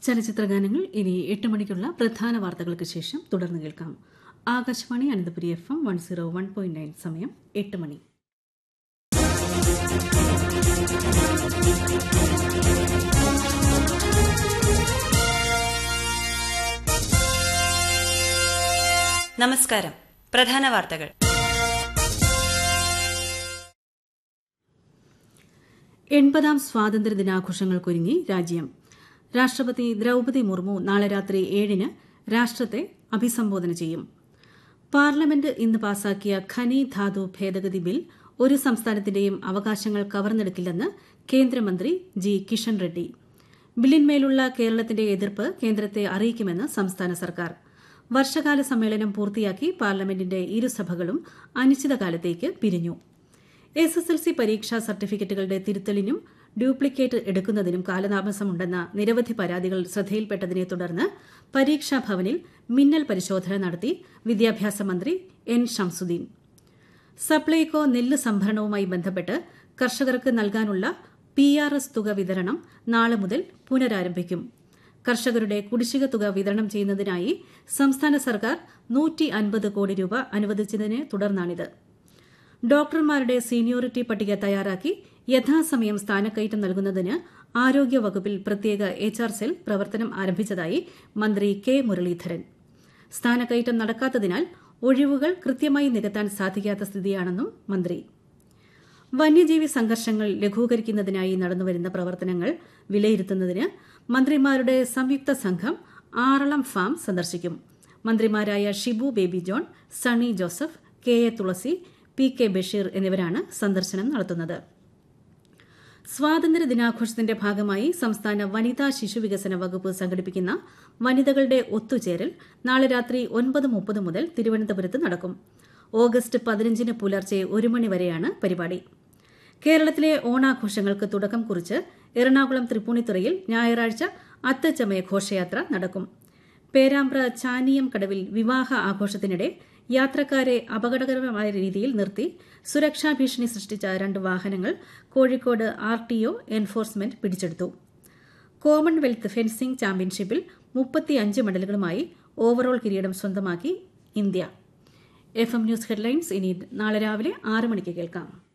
ചലച്ചിത്രഗാനങ്ങൾ ഇനി എട്ട് മണിക്കുള്ള പ്രധാന വാർത്തകൾക്ക് ശേഷം തുടർന്ന് കേൾക്കാം Akashvani Ananthapuri F M one zero one point nine സമയം എട്ട് മണി നമസ്കാരം പ്രധാന വാർത്തകൾ എൺപതാം സ്വാതന്ത്ര്യ ദിനാഘോഷങ്ങൾക്കൊരുങ്ങി രാജ്യം രാഷ്ട്രപതി ദ്രൌപതി മുർമു നാളെ രാത്രി ഏഴിന് രാഷ്ട്രത്തെ അഭിസംബോധന ചെയ്യും പാർലമെന്റ് ഇന്ന് പാസാക്കിയ ഖനി ധാതു ഭേദഗതി ബിൽ ഒരു സംസ്ഥാനത്തിന്റെയും അവകാശങ്ങൾ കവർന്നെടുക്കില്ലെന്ന് കേന്ദ്രമന്ത്രി ജി കിഷൻ റെഡ്ഡി ബില്ലിന്മേലുള്ള കേരളത്തിന്റെ എതിർപ്പ് കേന്ദ്രത്തെ അറിയിക്കുമെന്ന് സംസ്ഥാന സർക്കാർ വർഷകാല സമ്മേളനം പൂർത്തിയാക്കി പാർലമെന്റിന്റെ ഇരുസഭകളും അനിശ്ചിതകാലത്തേക്ക് പിരിഞ്ഞു എസ് എസ് എൽ സി പരീക്ഷാ സർട്ടിഫിക്കറ്റുകളുടെ തിരുത്തലിനും ഡ്യൂപ്ലിക്കേറ്റ് എടുക്കുന്നതിനും കാലതാമസമുണ്ടെന്ന നിരവധി പരാതികൾ ശ്രദ്ധയിൽപ്പെട്ടതിനെ തുടർന്ന് പരീക്ഷാ ഭവനിൽ മിന്നൽ പരിശോധന നടത്തി വിദ്യാഭ്യാസ മന്ത്രി എൻ ഷംസുദ്ദീൻ സപ്ലൈകോ നെല്ല് സംഭരണവുമായി ബന്ധപ്പെട്ട് കർഷകർക്ക് നൽകാനുള്ള പി ആർ എസ് തുക വിതരണം നാളെ മുതൽ പുനരാരംഭിക്കും കർഷകരുടെ കുടിശ്ശിക തുക വിതരണം ചെയ്യുന്നതിനായി സംസ്ഥാന സർക്കാർ നൂറ്റി അൻപത് കോടി രൂപ അനുവദിച്ചതിനെ തുടർന്നാണിത് ഡോക്ടർമാരുടെ സീനിയോറിറ്റി പട്ടിക തയ്യാറാക്കി യഥാസമയം സ്ഥാനക്കയറ്റം നൽകുന്നതിന് ആരോഗ്യവകുപ്പിൽ പ്രത്യേക എച്ച് ആർ സെൽ പ്രവർത്തനം ആരംഭിച്ചതായി മന്ത്രി കെ മുരളീധരൻ സ്ഥാനക്കയറ്റം നടക്കാത്തതിനാൽ ഒഴിവുകൾ കൃത്യമായി നികത്താൻ സാധിക്കാത്ത സ്ഥിതിയാണെന്നും മന്ത്രി വന്യജീവി സംഘർഷങ്ങൾ ലഘൂകരിക്കുന്നതിനായി നടന്നുവരുന്ന പ്രവർത്തനങ്ങൾ വിലയിരുത്തുന്നതിന് മന്ത്രിമാരുടെ സംയുക്ത സംഘം ആറളം ഫാം സന്ദർശിക്കും മന്ത്രിമാരായ Shibu Baby John Sunny Joseph K A Thulasi P K Basheer എന്നിവരാണ് സന്ദർശനം നടത്തുന്നത് സ്വാതന്ത്ര്യ ദിനാഘോഷത്തിന്റെ ഭാഗമായി സംസ്ഥാന വനിതാ ശിശുവികസന വകുപ്പ് സംഘടിപ്പിക്കുന്ന വനിതകളുടെ ഒത്തുചേരൽ നാളെ രാത്രി ഒൻപത് മുപ്പത് മുതൽ തിരുവനന്തപുരത്ത് നടക്കും ഓഗസ്റ്റ് പതിനഞ്ചിന് പുലർച്ചെ ഒരു മണിവരെയാണ് പരിപാടി കേരളത്തിലെ ഓണാഘോഷങ്ങൾക്ക് തുടക്കം കുറിച്ച് എറണാകുളം തൃപ്പൂണിത്തുറയിൽ ഞായറാഴ്ച അത്തച്ചമയ ഘോഷയാത്ര നടക്കും പേരാമ്പ്ര ചാനിയം കടവിൽ വിവാഹ ആഘോഷത്തിനിടെ യാത്രക്കാരെ അപകടകരമായ രീതിയിൽ നിർത്തി സുരക്ഷാ ഭീഷണി സൃഷ്ടിച്ച രണ്ട് വാഹനങ്ങൾ Kozhikode R T O enforcement പിടിച്ചെടുത്തു കോമൺവെൽത്ത് ഫെൻസിംഗ് ചാമ്പ്യൻഷിപ്പിൽ മുപ്പത്തിയഞ്ച് മെഡലുകളുമായി ഓവറോൾ കിരീടം സ്വന്തമാക്കി India F M news headlines ഇനി നാളെ രാവിലെ ആറ് മണിക്ക് കേൾക്കാം